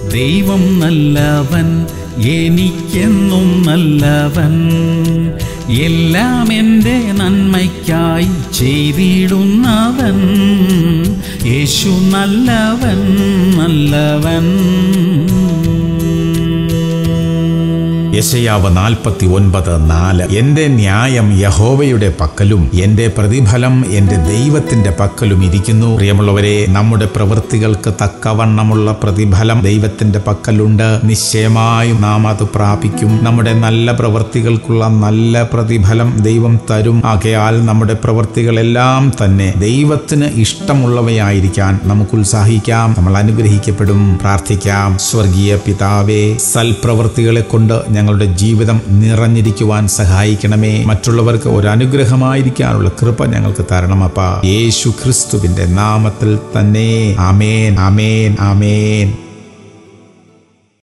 ദൈവം നല്ലവൻ എനിക്കെന്നും നല്ലവൻ എല്ലാം എൻ്റെ നന്മയ്ക്കായി ചെയ്തിടുന്നവൻ യേശു നല്ലവൻ നല്ലവൻ യശയാവ് നാൽപ്പത്തി ഒൻപത് നാല് എന്റെ ന്യായം യഹോവയുടെ പക്കലും എന്റെ പ്രതിഫലം എന്റെ ദൈവത്തിന്റെ പക്കലും ഇരിക്കുന്നു പ്രിയമുള്ളവരെ നമ്മുടെ പ്രവൃത്തികൾക്ക് തക്കവണ്ണമുള്ള പ്രതിഫലം ദൈവത്തിന്റെ പക്കലുണ്ട് നിശ്ചയമായും നാം അത് പ്രാപിക്കും നമ്മുടെ നല്ല പ്രവൃത്തികൾക്കുള്ള നല്ല പ്രതിഫലം ദൈവം തരും ആകയാൽ നമ്മുടെ പ്രവൃത്തികളെല്ലാം തന്നെ ദൈവത്തിന് ഇഷ്ടമുള്ളവയായിരിക്കാൻ നമുക്ക് ഉത്സാഹിക്കാം നമ്മൾ അനുഗ്രഹിക്കപ്പെടും പ്രാർത്ഥിക്കാം സ്വർഗീയ പിതാവേ സൽപ്രവൃത്തികളെ കൊണ്ട് ഞങ്ങളുടെ ജീവിതം നിറഞ്ഞിരിക്കുവാൻ സഹായിക്കണമേ മറ്റുള്ളവർക്ക് ഒരു അനുഗ്രഹമായിരിക്കാനുള്ള കൃപ ഞങ്ങൾക്ക് തരണമപ്പ യേശു ക്രിസ്തുവിന്റെ നാമത്തിൽ തന്നെ ആമേൻ ആമേൻ ആമേൻ